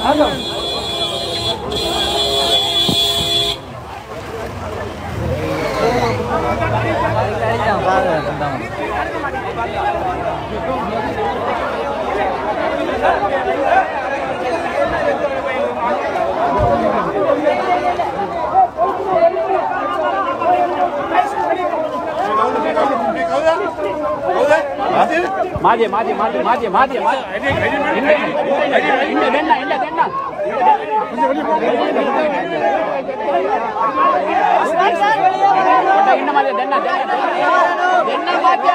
ಮಾಜಿ ಮಾಜಿ ಮಾಜಿ ಮಾಜಿ ಮಾಜಿ ಮಾಜಿ ಹಿಂದೆ ಹಿಂದೆ ಬೆನ್ನ ಹಿಂದೆ ಬೆನ್ನ ಹಿಂದೆ ಮಾಜಿ ಬೆನ್ನ ಬೆನ್ನ ಮಾಧ್ಯ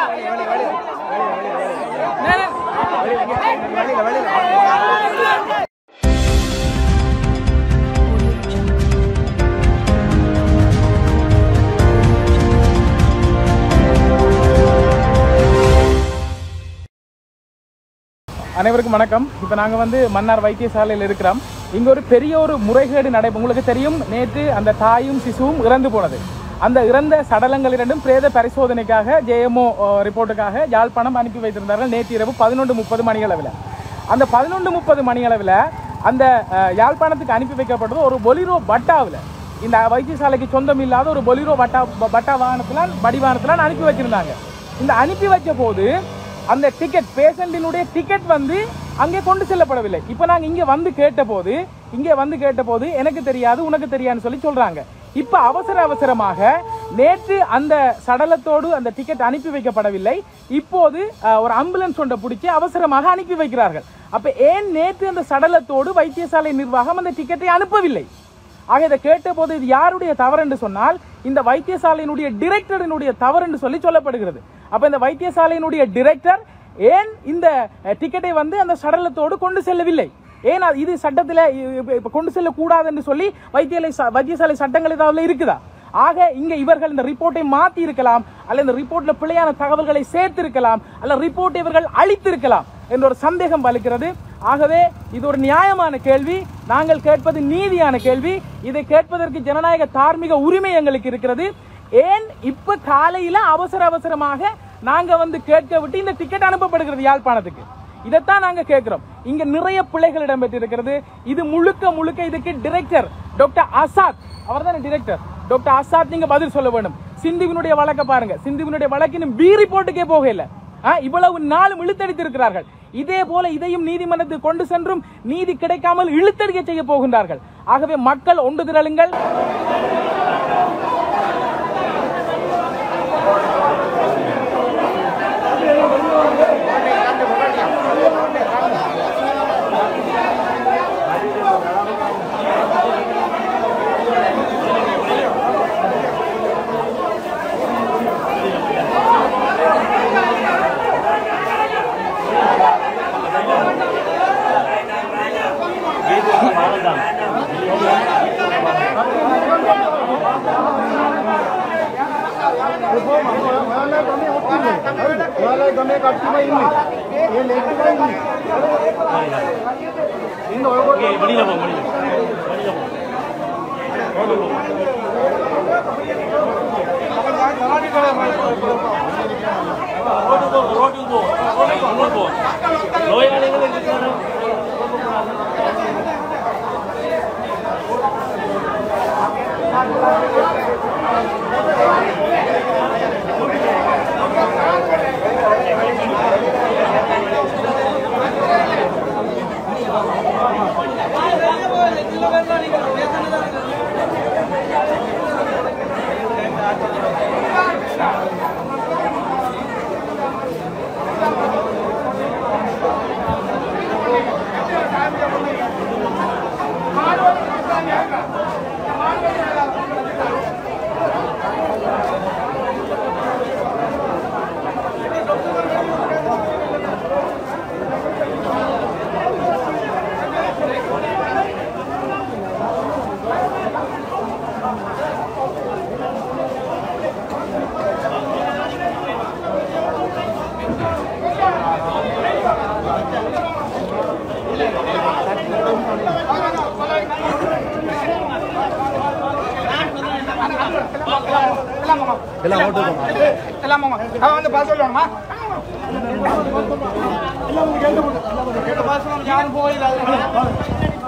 அனைவருக்கும் வணக்கம் இப்போ நாங்கள் வந்து மன்னார் வைத்தியசாலையில் இருக்கிறோம் இங்கே ஒரு பெரிய ஒரு முறைகேடு நடை உங்களுக்கு தெரியும் நேற்று அந்த தாயும் சிசுவும் இறந்து போனது அந்த இறந்த சடலங்கள் இரண்டும் பிரேத பரிசோதனைக்காக ஜேஎம்ஓ ரிப்போர்ட்டுக்காக யாழ்ப்பாணம் அனுப்பி வைத்திருந்தார்கள் நேற்று இரவு பதினொன்று முப்பது மணியளவில் அந்த பதினொன்று முப்பது மணியளவில் அந்த அஹ், யாழ்ப்பாணத்துக்கு அனுப்பி வைக்கப்பட்டது ஒரு பொலிரோ பட்டாவில் இந்த வைத்தியசாலைக்கு சொந்தம் இல்லாத ஒரு பொலிரோ பட்டா பட்டா வாகனத்தில் வடிவானத்தில் அனுப்பி வச்சிருந்தாங்க இந்த அனுப்பி வச்ச போது அந்த டிக்கெட் பேஷண்டினுடைய டிக்கெட் வந்து அங்கே கொண்டு செல்லப்படவில்லை இப்போ நாங்கள் இங்கே வந்து கேட்டபோது இங்கே வந்து கேட்டபோது எனக்கு தெரியாது உனக்கு தெரியாதுன்னு சொல்லி சொல்றாங்க இப்போ அவசர அவசரமாக நேற்று அந்த சடலத்தோடு அந்த டிக்கெட் அனுப்பி வைக்கப்படவில்லை இப்போது அஹ், ஒரு ஆம்புலன்ஸ் ஒன்றை பிடிச்சி அவசரமாக அனுப்பி வைக்கிறார்கள் அப்ப ஏன் நேற்று அந்த சடலத்தோடு வைத்தியசாலை நிர்வாகம் அந்த டிக்கெட்டை அனுப்பவில்லை ஆக இதை கேட்டபோது இது யாருடைய தவறு என்று சொன்னால் இந்த வைத்தியசாலையினுடைய டிரெக்டரினுடைய தவறு என்று சொல்லி சொல்லப்படுகிறது அப்ப இந்த வைத்தியசாலையினுடைய டிரெக்டர் ஏன் இந்த அஹ், டிக்கெட்டை வந்து அந்த சடலத்தோடு கொண்டு செல்லவில்லை ஏன் அது- இது சட்டத்தில் இப்ப கொண்டு செல்லக்கூடாது என்று சொல்லி வைத்தியலை ச- வைத்தியசாலை சட்டங்கள் ஏதாவது இருக்குதா ஆக இங்க இவர்கள் இந்த ரிப்போர்ட்டை மாத்தி இருக்கலாம் அல்ல இந்த ரிப்போர்ட்ல பிழையான தகவல்களை சேர்த்து இருக்கலாம் அல்ல ரிப்போர்ட்டை இவர்கள் அழித்திருக்கலாம் என்ற ஒரு சந்தேகம் வலுக்கிறது ஆகவே இது ஒரு நியாயமான கேள்வி நாங்கள் கேட்பது நீதியான கேள்வி இதை கேட்பதற்கு ஜனநாயக தார்மீக உரிமை எங்களுக்கு இருக்கிறது ஏன் இப்ப காலையில அவசர அவசரமாக நாங்க வந்து கேட்க விட்டு இந்த டிக்கெட் அனுப்பப்படுகிறது யாழ்ப்பாணத்துக்கு இதைத்தான் நாங்க கேட்கிறோம் இங்க நிறைய பிள்ளைகள் இடம்பெற்றிருக்கிறது இது முழுக்க முழுக்க இதுக்கு டிரெக்டர் டாக்டர் ஆசாத் அவர் தானே டிரெக்டர் டாக்டர் ஆசாத் நீங்க பதில் சொல்ல வேண்டும் சிந்துவினுடைய வழக்க பாருங்க சிந்துவினுடைய வழக்கு இன்னும் பி ரிப்போர்ட்டுக்கே போகல ஆ, இவ்வளவு நாளும் இழுத்தடித்து இருக்கிறார்கள் இதே போல இதையும் நீதிமன்றத்துக்கு கொண்டு சென்றும் நீதி கிடைக்காமல் இழுத்தடிக்க செய்ய போகின்றார்கள் ஆகவே மக்கள் ஒன்று திரளுங்கள்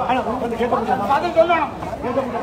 பதில் சொல்லணும்